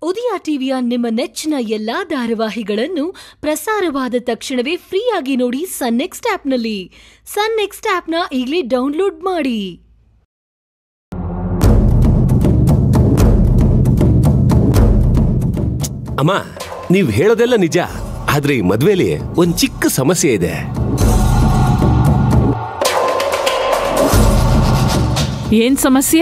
ಉದಯ ಟಿವಿಯ ನಿಮ್ಮ ನೆಚ್ಚಿನ ಎಲ್ಲಾ ಧಾರಾವಾಹಿಗಳನ್ನು ಪ್ರಸಾರವಾದ ತಕ್ಷಣವೇ ಫ್ರೀಯಾಗಿ ನೋಡಿ ಸನ್ ನೆಕ್ಸ್ಟ್ ಆಪ್ನಲ್ಲಿ ಸನ್ ನೆಕ್ಸ್ಟ್ ಆಪ್ನ ಈಗಲೇ ಡೌನ್ಲೋಡ್ ಮಾಡಿ ಅಮ್ಮ ನೀವು ಹೇಳೋದೆಲ್ಲ ನಿಜ ಆದ್ರೆ ಈ ಮದ್ವೆಲಿ ಒಂದ್ ಚಿಕ್ಕ ಸಮಸ್ಯೆ ಇದೆ ಏನ್ ಸಮಸ್ಯೆ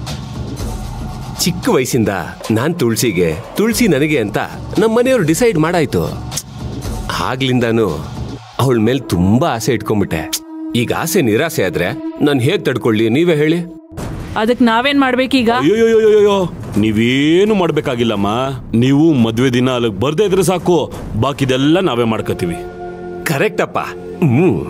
ಚಿಕ್ಕ ವಯಸ್ಸಿಂದ ನಾನ್ ತುಳಸಿಗೆ ತುಳಸಿ ನನಗೆ ಅಂತ ನಮ್ಮ ಮನೆಯವರು ಡಿಸೈಡ್ ಮಾಡಾಯ್ತು ಆಗ್ಲಿಂದಾನು ಅವಳ ಮೇಲೆ ತುಂಬಾ ಆಸೆ ಇಟ್ಕೊಂಡ್ಬಿಟ್ಟೆ ಈಗ ಆಸೆ ನಿರಾಸೆ ಆದ್ರೆ ನಾನು ಹೇಗ್ ತಡ್ಕೊಳ್ಳಿ ನೀವೇ ಹೇಳಿ ಅದಕ್ ನಾವೇನ್ ಮಾಡ್ಬೇಕೀಗ ಅಯ್ಯೋಯ್ಯೋಯ್ಯೋ ನೀವೇನು ಮಾಡ್ಬೇಕಾಗಿಲ್ಲಮ್ಮ ನೀವು ಮದ್ವೆ ದಿನ ಅಲ್ಲಿಗೆ ಬರ್ದೇ ಇದ್ರೆ ಸಾಕು ಬಾಕಿದೆಲ್ಲ ನಾವೇ ಮಾಡ್ಕೋತೀವಿ ಕರೆಕ್ಟ್ ಅಪ್ಪ ಹ್ಮ್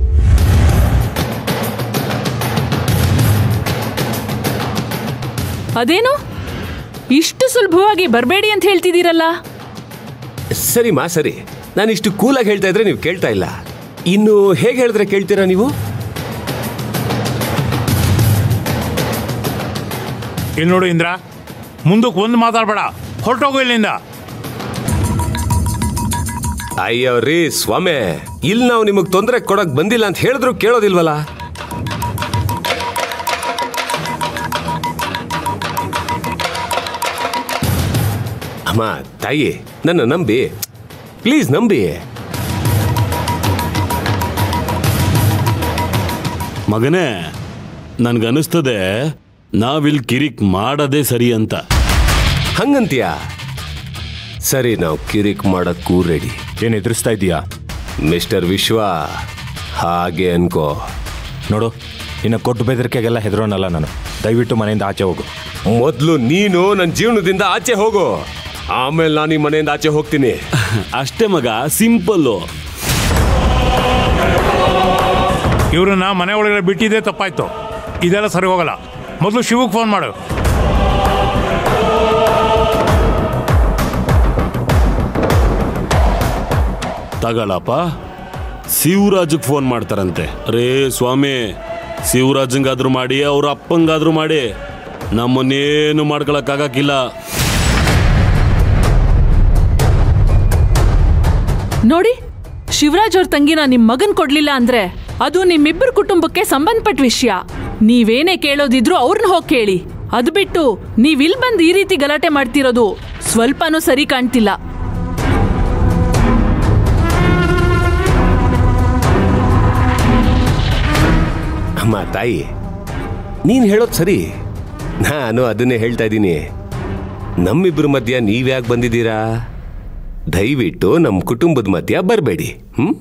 ಅದೇನು ಇಷ್ಟು ಸುಲಭವಾಗಿ ಬರ್ಬೇಡಿ ಅಂತ ಹೇಳ್ತಿದ್ದೀರಲ್ಲ ಸರಿ ಮಾ ಸರಿ ನಾನು ಇಷ್ಟು ಕೂಲಾಗಿ ಹೇಳ್ತಾ ಇದ್ರೆ ನೀವು ಕೇಳ್ತಾ ಇಲ್ಲ ಇನ್ನು ಹೇಗೆ ಹೇಳಿದ್ರೆ ಕೇಳ್ತೀರಾ ನೀವು ಇಲ್ಲಿ ನೋಡು ಇಂದ್ರ ಮುಂದಕ್ಕೆ ಒಂದು ಮಾತಾಡ್ಬೇಡ ಹೊರಟೋಗು ಇಲ್ಲಿಂದ ಅಯ್ಯೋ ರೀ ಸ್ವಾಮಿ ಇಲ್ಲಿ ನಾವು ನಿಮಗ್ ತೊಂದರೆ ಕೊಡಕ್ ಬಂದಿಲ್ಲ ಅಂತ ಹೇಳಿದ್ರು ಕೇಳೋದಿಲ್ವಲ್ಲ ಅಮ್ಮ ತಾಯಿ ನನ್ನ ನಂಬಿ ಪ್ಲೀಸ್ ನಂಬಿ ಮಗನೇ ನನ್ಗನಿಸ್ತದೆ ನಾವಿಲ್ಲಿ ಕಿರಿಕ್ ಮಾಡದೇ ಸರಿ ಅಂತ ಹಂಗಂತೀಯ ಸರಿ ನಾವು ಕಿರಿಕ್ ಮಾಡಕ್ಕೂ ರೆಡಿ ಏನ್ ಎದುರಿಸ್ತಾ ಇದೀಯಾ ಮಿಸ್ಟರ್ ವಿಶ್ವ ಹಾಗೆ ಅನ್ಕೋ ನೋಡು ಇನ್ನು ಕೊಟ್ಟು ಬೆದರಿಕೆಗೆಲ್ಲ ಹೆದರೋನಲ್ಲ ನಾನು ದಯವಿಟ್ಟು ಮನೆಯಿಂದ ಆಚೆ ಹೋಗು ಮೊದಲು ನೀನು ನನ್ನ ಜೀವನದಿಂದ ಆಚೆ ಹೋಗು ಆಮೇಲೆ ನಾನು ಈ ಮನೆಯಿಂದ ಆಚೆ ಹೋಗ್ತೀನಿ ಅಷ್ಟೇ ಮಗ ಸಿಂಪಲ್ಲು ಇವ್ರನ್ನ ಮನೆ ಒಳಗಡೆ ಬಿಟ್ಟಿದ್ದೇ ತಪ್ಪಾಯ್ತು ಇದೆಲ್ಲ ಸರಿ ಹೋಗಲ್ಲ ಮೊದಲು ಶಿವಗೆ ಫೋನ್ ಮಾಡು ತಗೊಳಪ್ಪ ಶಿವರಾಜಗ್ ಫೋನ್ ಮಾಡ್ತಾರಂತೆ ರೇ ಸ್ವಾಮಿ ಶಿವರಾಜಂಗಾದ್ರೂ ಮಾಡಿ ಅವ್ರ ಅಪ್ಪಂಗಾದ್ರೂ ಮಾಡಿ ನಮ್ಮನ್ನೇನು ಮಾಡ್ಕೊಳಕ್ಕಾಗಕ್ಕಿಲ್ಲ ನೋಡಿ ಶಿವರಾಜ್ ಅವ್ರ ತಂಗಿನ ನಿಮ್ ಮಗನ್ ಕೊಡ್ಲಿಲ್ಲ ಅಂದ್ರೆ ಅದು ನಿಮ್ಮಿಬ್ಬರ ಕುಟುಂಬಕ್ಕೆ ಸಂಬಂಧಪಟ್ಟ ವಿಷಯ ನೀವೇನೇ ಕೇಳೋದಿದ್ರು ಅವ್ರನ್ನ ಹೋಗಿ ಕೇಳಿ ಅದು ಬಿಟ್ಟು ನೀವ್ ಇಲ್ ಬಂದು ಈ ರೀತಿ ಗಲಾಟೆ ಮಾಡ್ತಿರೋದು ಸ್ವಲ್ಪನೂ ಸರಿ ಕಾಣ್ತಿಲ್ಲ ಅಮ್ಮ ತಾಯಿ ನೀನು ಹೇಳೋದು ಸರಿ ನಾನು ಅದನ್ನೇ ಹೇಳ್ತಾ ಇದ್ದೀನಿ ನಮ್ಮಿಬ್ಬರ ಮಧ್ಯ ನೀವ್ಯಾಕೆ ಬಂದಿದ್ದೀರಾ ದಯವಿಟ್ಟು ನಮ್ಮ ಕುಟುಂಬದ ಮಧ್ಯ ಬರಬೇಡಿ ಹ್ಮ್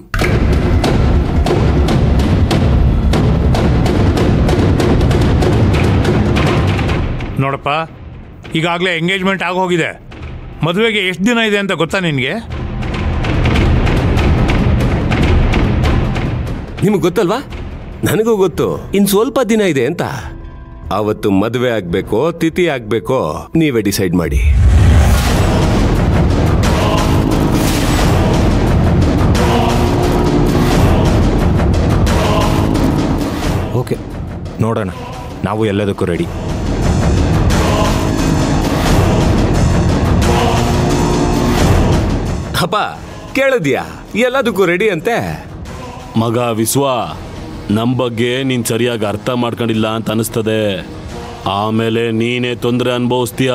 ನೋಡಪ್ಪ ಈಗಾಗಲೇ ಎಂಗೇಜ್ಮೆಂಟ್ ಆಗೋಗಿದೆ ಮದುವೆಗೆ ಎಷ್ಟು ದಿನ ಇದೆ ಅಂತ ಗೊತ್ತಾ ನಿನಗೆ ನಿಮಗೆ ಗೊತ್ತಲ್ವಾ ನನಗೂ ಗೊತ್ತು ಇನ್ ಸ್ವಲ್ಪ ದಿನ ಇದೆ ಅಂತ ಅವತ್ತು ಮದುವೆ ಆಗ್ಬೇಕೋ ತಿಥಿ ಆಗ್ಬೇಕೋ ನೀವೇ ಡಿಸೈಡ್ ಮಾಡಿ ಓಕೆ ನೋಡೋಣ ನಾವು ಎಲ್ಲದಕ್ಕೂ ರೆಡಿ ಅಪ್ಪ ಕೇಳಿದ್ಯಾ ಎಲ್ಲದಕ್ಕೂ ರೆಡಿ ಅಂತೆ ಮಗ ವಿಶ್ವ ನಮ್ ಬಗ್ಗೆ ನೀನ್ ಸರಿಯಾಗಿ ಅರ್ಥ ಮಾಡ್ಕೊಂಡಿಲ್ಲ ಅಂತ ಅನಿಸ್ತದೆ ಆಮೇಲೆ ನೀನೇ ತೊಂದರೆ ಅನುಭವಿಸ್ತೀಯ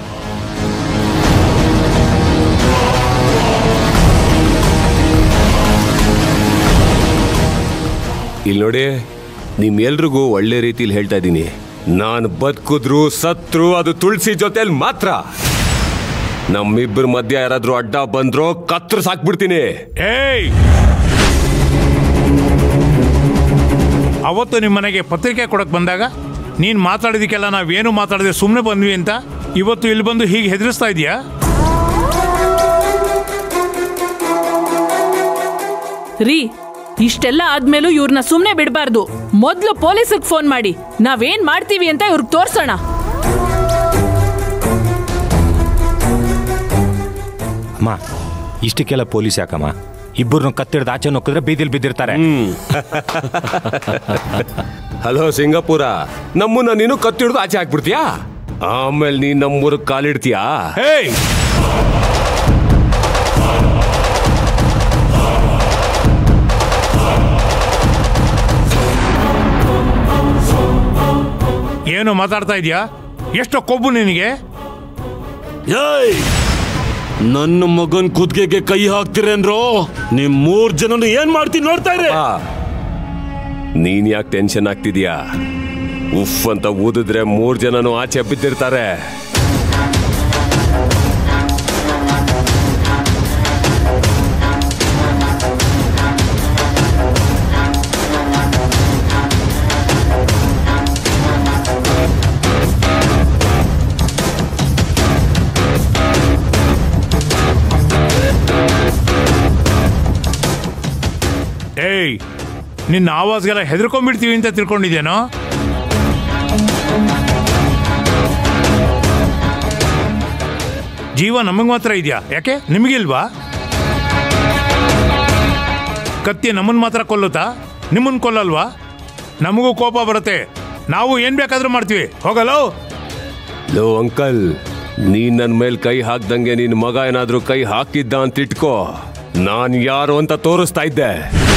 ಇಲ್ಲಿ ನೋಡಿ ನಿಮ್ ಎಲ್ರಿಗೂ ಒಳ್ಳೆ ರೀತಿಲಿ ಹೇಳ್ತಾ ಇದ್ದೀನಿ ನಾನು ಬದುಕಿದ್ರು ಸತ್ರು ಅದು ತುಳಸಿ ಜೊತೆಲಿ ಮಾತ್ರ ನಮ್ಮಿಬ್ಬರ ಮಧ್ಯ ಯಾರಾದ್ರೂ ಅಡ್ಡ ಬಂದ್ರೋ ಕತ್ರ ಸಾಕ್ಬಿಡ್ತೀನಿ ಏಯ್ ಅವತ್ತು ನಿಮ್ಮ ಮನೆಗೆ ಪತ್ರಿಕೆ ಕೊಡಕ್ಕೆ ಬಂದಾಗ ನೀನು ಮಾತಾಡಿದಕ್ಕೆಲ್ಲ ನಾವೇನು ಮಾತಾಡದೆ ಸುಮ್ಮನೆ ಬಂದ್ವಿ ಅಂತ ಇವತ್ತು ಇಲ್ಲಿ ಬಂದು ಹೀಗೆ ಹೆದರಿಸ್ತಾ ಇದೆಯಾ ರೀ ಇಷ್ಟೆಲ್ಲ ಆದ್ಮೇಲೂ ಇವ್ರನ್ನ ಸುಮ್ನೆ ಬಿಡಬಾರ್ದು ಮೊದ್ಲು ಪೊಲೀಸಿಗೆ ಫೋನ್ ಮಾಡಿ ನಾವೇನ್ ಮಾಡ್ತೀವಿ ಅಂತ ಇವ್ರಿಗೆ ತೋರ್ಸೋಣ ಅಮ್ಮ ಇಷ್ಟಕ್ಕೆಲ್ಲ ಪೊಲೀಸ್ ಯಾಕಮ್ಮ ಇಬ್ಬರನ್ನ ಕತ್ತಿಡ್ದು ಆಚೆ ನೊಕ್ಕಿದ್ರೆ ಬೀದಿಲ್ ಬಿದ್ದಿರ್ತಾರೆ ಹಲೋ ಸಿಂಗಾಪುರ ನಮ್ಮನ್ನ ನೀನು ಕತ್ತಿಡ್ದು ಆಚೆ ಹಾಕ್ಬಿಡ್ತೀಯಾ ಆಮೇಲೆ ನೀನ್ ನಮ್ಮೂರಿಗೆ ಕಾಲಿಡ್ತೀಯಾ ಹೇಯ್ ಏನು ಮಾತಾಡ್ತಾ ಇದೀಯಾ ಎಷ್ಟು ಕೊಬ್ಬು ನಿನಗೆ ಏಯ್ ನನ್ನ ಮಗನ್ ಕುದ್ಗೆಗೆ ಕೈ ಹಾಕ್ತಿರೇನ್ರೋ ನಿಮ್ ಮೂರ್ ಜನನು ಏನ್ ಮಾಡ್ತೀನಿ ನೋಡ್ತಾ ಇರಿ ಆ, ನೀನ್ ಯಾಕೆ ಟೆನ್ಷನ್ ಆಗ್ತಿದ್ಯಾ ಉಫ್ ಅಂತ ಊದಿದ್ರೆ ಮೂರ್ ಜನನು ಆಚೆ ಬಿದ್ದಿರ್ತಾರೆ ಏಯ್ ನಿನ್ನ ಆವಾಜ್ಗೆಲ್ಲ ಹೆದರ್ಕೊಂಡ್ಬಿಡ್ತೀವಿ ಅಂತ ತಿಳ್ಕೊಂಡಿದ್ದೇನೋ ಜೀವ ನಮಗೆ ಮಾತ್ರ ಇದೆಯಾ ಯಾಕೆ ನಿಮಗಿಲ್ವಾ ಕತ್ತಿ ನಮ್ಮನ್ನ ಮಾತ್ರ ಕೊಲ್ಲುತ್ತಾ ನಿಮ್ಮನ್ನ ಕೊಲ್ಲಲ್ವಾ ನಮಗೂ ಕೋಪ ಬರುತ್ತೆ ನಾವು ಏನ್ ಬೇಕಾದ್ರೂ ಮಾಡ್ತೀವಿ ಹೋಗಲ್ಲೋ ಲೋ ಅಂಕಲ್ ನೀನ್ ನನ್ ಮೇಲ್ ಕೈ ಹಾಕ್ದಂಗೆ ನಿನ್ ಮಗ ಏನಾದ್ರೂ ಕೈ ಹಾಕಿದ್ದ ಅಂತ ಇಟ್ಕೋ ನಾನ್ ಯಾರು ಅಂತ ತೋರಿಸ್ತಾ ಇದ್ದೆ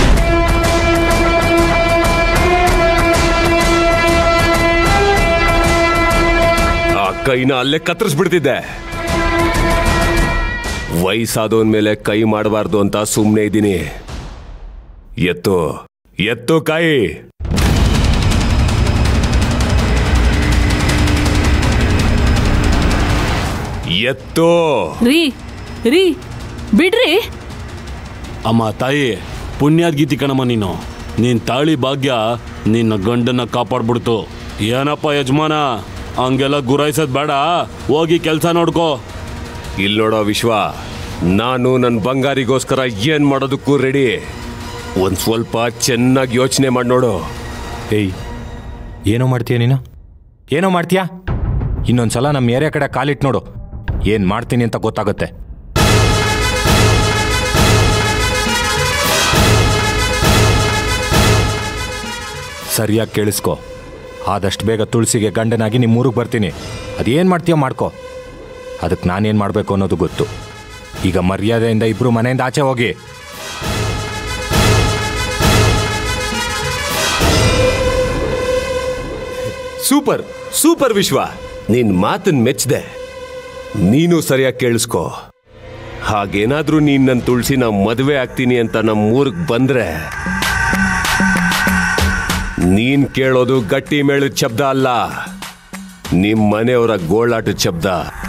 ಆ ಕೈನ ಅಲ್ಲೇ ಕತ್ತರಿಸ್ಬಿಡ್ತಿದ್ದೆ ವಯಸ್ಸಾದವನ್ ಮೇಲೆ ಕೈ ಮಾಡಬಾರ್ದು ಅಂತ ಸುಮ್ಮನೆ ಇದ್ದೀನಿ ಎತ್ತು ಎತ್ತು ಕೈ ಎತ್ತು ರೀ ರೀ ಬಿಡ್ರಿ ಅಮ್ಮ ತಾಯಿ ಪುಣ್ಯಾದ ಗೀತಿ ಕಣಮ್ಮ ನೀನು ನೀನ್ ತಾಳಿ ಭಾಗ್ಯ ನಿನ್ನ ಗಂಡನ್ನ ಕಾಪಾಡ್ಬಿಡ್ತು ಏನಪ್ಪ ಯಜಮಾನ ಹಂಗೆಲ್ಲ ಗುರಾಯಿಸೋದ್ ಬೇಡ ಹೋಗಿ ಕೆಲಸ ನೋಡ್ಕೋ ಇಲ್ಲಿ ನೋಡೋ ವಿಶ್ವ ನಾನು ನನ್ನ ಬಂಗಾರಿಗೋಸ್ಕರ ಏನ್ ಮಾಡೋದಕ್ಕೂ ರೆಡಿ ಒಂದ್ ಸ್ವಲ್ಪ ಚೆನ್ನಾಗಿ ಯೋಚನೆ ಮಾಡಿ ನೋಡು ಏಯ್ ಏನೋ ಮಾಡ್ತೀಯ ನೀನು ಏನೋ ಮಾಡ್ತೀಯಾ ಇನ್ನೊಂದ್ಸಲ ನಮ್ಮ ಏರಿಯಾ ಕಡೆ ಕಾಲಿಟ್ಟು ನೋಡು ಏನು ಮಾಡ್ತೀನಿ ಅಂತ ಗೊತ್ತಾಗುತ್ತೆ ಸರಿಯಾಗಿ ಕೇಳಿಸ್ಕೊ ಆದಷ್ಟು ಬೇಗ ತುಳಸಿಗೆ ಗಂಡನಾಗಿ ನಿಮ್ಮ ಊರಿಗೆ ಬರ್ತೀನಿ ಅದೇನು ಮಾಡ್ತೀಯೋ ಮಾಡ್ಕೊ ಅದಕ್ಕೆ ನಾನೇನು ಮಾಡಬೇಕು ಅನ್ನೋದು ಗೊತ್ತು ಈಗ ಮರ್ಯಾದೆಯಿಂದ ಇಬ್ಬರು ಮನೆಯಿಂದ ಆಚೆ ಹೋಗಿ ಸೂಪರ್ ಸೂಪರ್ ವಿಶ್ವ ನಿನ್ ಮಾತನ್ ಮೆಚ್ದೆ ನೀನು ಸರಿಯಾಗಿ ಕೇಳಿಸ್ಕೊ ಹಾಗೇನಾದ್ರೂ ನೀನ್ ನನ್ನ ತುಳಸಿ ನಾ ಮದುವೆ ಆಗ್ತೀನಿ ಅಂತ ನಮ್ಮ ಊರಿಗೆ ಬಂದ್ರೆ ನೀನ್ ಕೇಳೋದು ಗಟ್ಟಿ ಮೇಳದ ಶಬ್ದ ಅಲ್ಲ ನಿಮ್ ಮನೆಯವರ ಗೋಳಾಟದ ಶಬ್ದ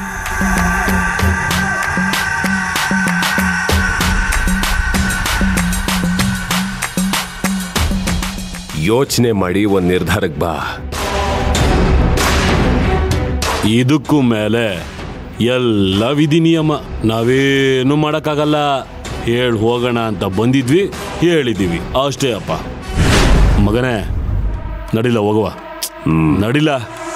ಯೋಚನೆ ಮಾಡಿ ಒಂದ್ ನಿರ್ಧಾರಕ್ಕೆ ಬಾ ಇದಕ್ಕೂ ಮೇಲೆ ಎಲ್ಲ ವಿಧಿ ನಿಯಮ ನಾವೇನು ಮಾಡೋಕ್ಕಾಗಲ್ಲ ಹೇಳಿ ಹೋಗೋಣ ಅಂತ ಬಂದಿದ್ವಿ ಹೇಳಿದ್ದೀವಿ ಅಷ್ಟೇ ಅಪ್ಪ ಮಗನೇ ನಡಿಲ್ಲ ಹೋಗುವ ನಡಿಲ್ಲ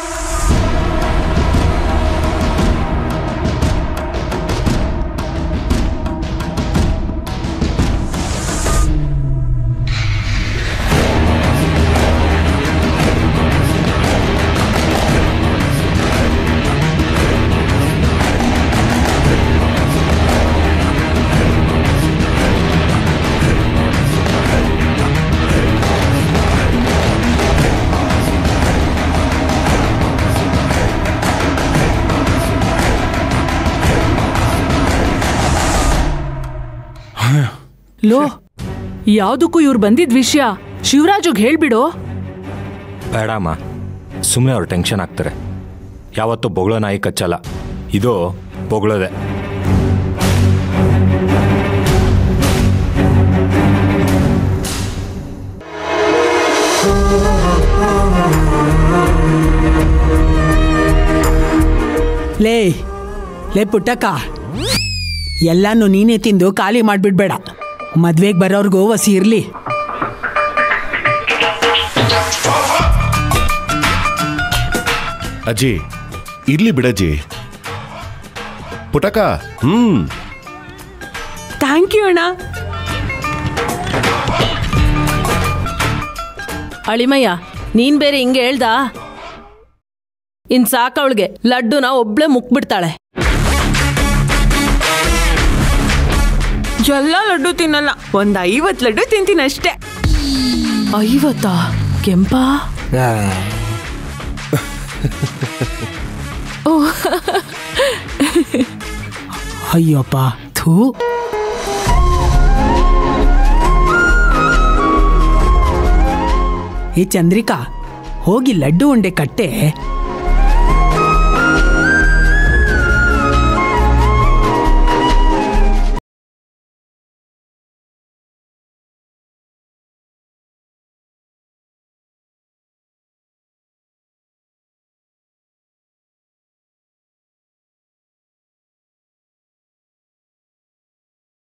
ಲೋ ಯಾವ್ದಕ್ಕೂ ಇವ್ರು ಬಂದಿದ್ ವಿಷಯ ಶಿವರಾಜುಗ್ ಹೇಳ್ಬಿಡು ಬೇಡಮ್ಮ ಸುಮ್ಮನೆ ಅವ್ರು ಟೆನ್ಷನ್ ಆಗ್ತಾರೆ ಯಾವತ್ತೂ ಬೊಗಳೋ ನಾಯಿ ಕಚ್ಚಲ್ಲ ಇದು ಬೊಗಳೋದೆ ಲೇ ಲೇ ಪುಟ್ಟಕ್ಕ ಎಲ್ಲಾನು ನೀನೇ ತಿಂದು ಖಾಲಿ ಮಾಡಿಬಿಡ್ಬೇಡ ಮದ್ವೆಗೆ ಬರೋರ್ಗೂ ವಸಿ ಇರಲಿ ಅಜ್ಜಿ ಇರ್ಲಿ ಬಿಡಜ್ಜಿ ಪುಟಕ ಹ್ಮ್ ಥ್ಯಾಂಕ್ ಯು ಅಣ್ಣ ಅಳಿಮಯ್ಯ ನೀನ್ ಬೇರೆ ಹಿಂಗೆ ಹೇಳ್ದ ಇನ್ ಸಾಕವಳಿಗೆ ಲಡ್ಡುನ ಒಬ್ಳೆ ಮುಕ್ಬಿಡ್ತಾಳೆ ಎಲ್ಲ ಲಡ್ಡು ತಿನ್ನಲ್ಲ ಒಂದ್ ಐವತ್ ಲಡ್ಡು ತಿಂತೀನಿ ಅಷ್ಟೇ ಐವತ್ತಾ ಕೆಂಪಾ ಅಯ್ಯಪ್ಪ ಥೂ ಏ ಚಂದ್ರಿಕಾ ಹೋಗಿ ಲಡ್ಡು ಉಂಡೆ ಕಟ್ಟೆ